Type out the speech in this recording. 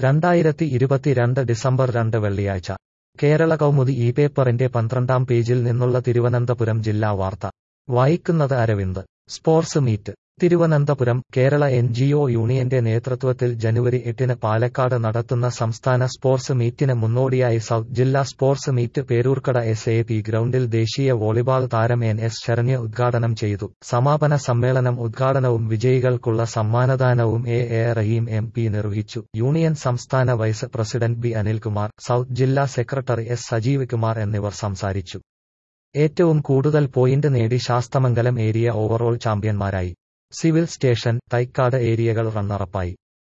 രണ്ടായിരത്തി ഇരുപത്തിരണ്ട് ഡിസംബർ രണ്ട് വെള്ളിയാഴ്ച കേരള കൗമുദി ഈ പേപ്പറിന്റെ പന്ത്രണ്ടാം പേജിൽ നിന്നുള്ള തിരുവനന്തപുരം ജില്ലാ വാർത്ത വായിക്കുന്നത് Aravind sports meet Thiruvananthapuram Kerala N G O യൂണിയന്റെ നേതൃത്വത്തിൽ ജനുവരി എട്ടിന് പാലക്കാട് നടത്തുന്ന സംസ്ഥാന സ്പോർട്സ് മീറ്റിന് മുന്നോടിയായി സൗത്ത് ജില്ലാ sports meet Peroorkada S A P ഗ്രൗണ്ടിൽ ദേശീയ വോളിബാൾ താരം എൻ എസ് ശരണ്യ ഉദ്ഘാടനം ചെയ്തു സമാപന സമ്മേളനം ഉദ്ഘാടനവും വിജയികൾക്കുള്ള സമ്മാനദാനവും A A Rahim M P നിർവഹിച്ചു യൂണിയൻ സംസ്ഥാന vice president B Anilkumar south ജില്ലാ സെക്രട്ടറി എസ് സജീവ് കുമാർ എന്നിവർ സംസാരിച്ചു ഏറ്റവും കൂടുതൽ പോയിന്റ് നേടി ശാസ്തമംഗലം ഏരിയ ഓവറോൾ ചാമ്പ്യന്മാരായി സിവിൽ സ്റ്റേഷൻ തൈക്കാട് ഏരിയകൾ റണ്ണറപ്പായി